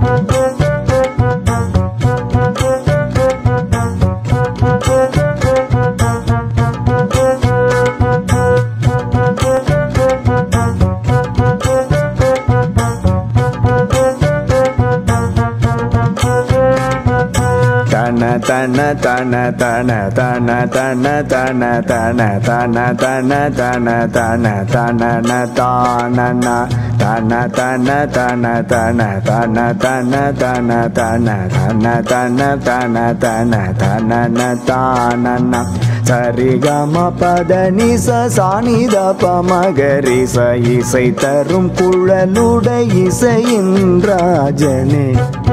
தன தன தன தன தன தன தன தன தன தன தன தன தன தானன தன தன தன தன தன தன தன தன தன தன தன தன தன தானன சரிகம பத நிச சானித பமகரி ச இசை தரும் குழலுடை இசையின் ராஜனே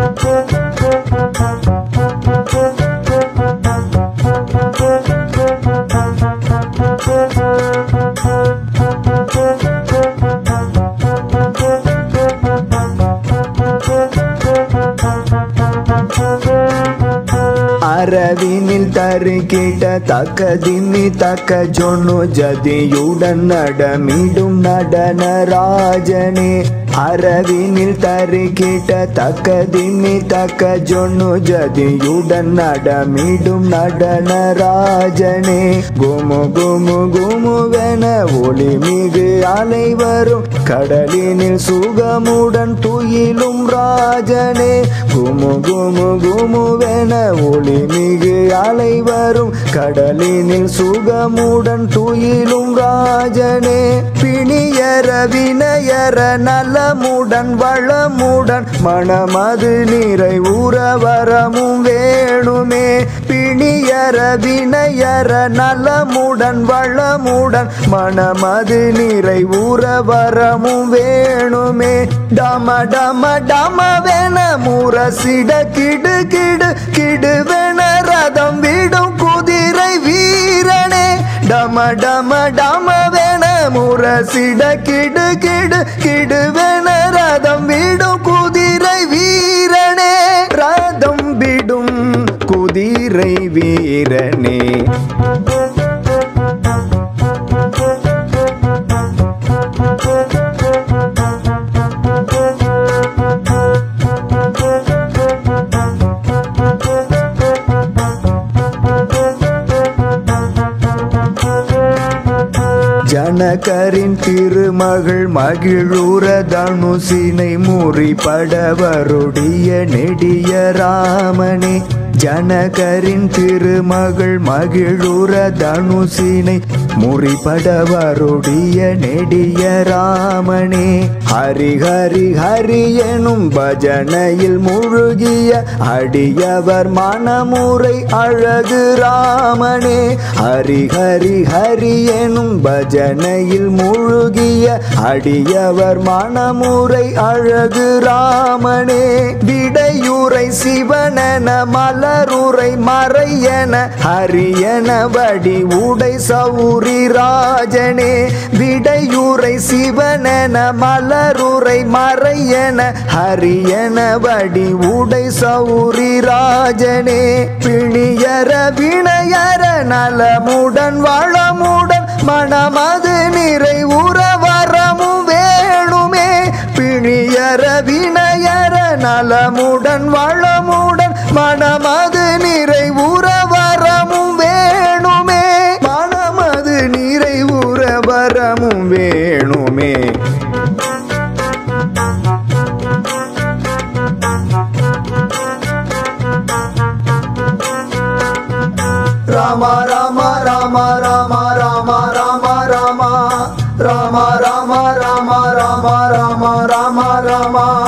அரவினில் தருகிட தக்க திம்மி தக்க ஜொன்னு ஜதியுடன் நடமிடும் நடன ராஜனே அரவினில் தருகிட தக்க திம்மி தக்க ஜொன்னு ஜதியுடன் நடமிடும் நடன ராஜனே குமு குமு குமுவென ஒளி மிகு அலை வரும் கடலினில் சுகமுடன் துயிலும் ராஜனே குமு குமு குமுவென ஒளி மிகு அலை வரும் கடலினில் சுகமுடன் துயிலும் ராஜனே பிணியர வினயர நலமுடன் வளமுடன் மனமது நிறை வரமும் வேணுமே பிணியர வினயர நலமுடன் வளமுடன் மனமது நிறை வரமும் வேணுமே டம டம டமவென முரசிட கிடு கிடு கிடுவென ரதம் விடும் குதிரை வீரனே டம டம டமவென முரசிட கிடு கிடு கிடுவென ரதம் விடும் குதிரை வீரனே ரதம் விடும் குதிரை வீரனே ஜனகரின் திருமகள் மகிழுற தனுசினை முறிபட வருடிய நெடிய ராமனே ஜனகரின் திருமகள் மகிழுற தனுசினை முறிபட வருடிய நெடிய ராமனே ஹரி ஹரி ஹரி எனும் பஜனையில் முழுகிய அடியவர் மனமுறை அழகு ராமனே ஹரி ஹரி ஹரி எனும் பஜனையில் முழுகிய அடியவர் மனமுறை அழகு ராமனே விடையுரை சிவனென மலருரை மறையன ஹரியன வடி உடை சௌரி ராஜனே விடையுரை சிவனென மலருரை மறையன ஹரியன வடி உடை சௌரி ராஜனே பிணியர வினையர நலமுடன் வளமுடன் மனமது நிறை வரமும் வேணுமே பிணியர வினையர நலமுடன் வளமுடன் மனமது நிறை வரமும் வேணுமே மனமது நிறை வரமும் வேணுமே ராம ராம ராம ராம ராம ராம ராம ராம ராம ராம ராம ராம ராம ராம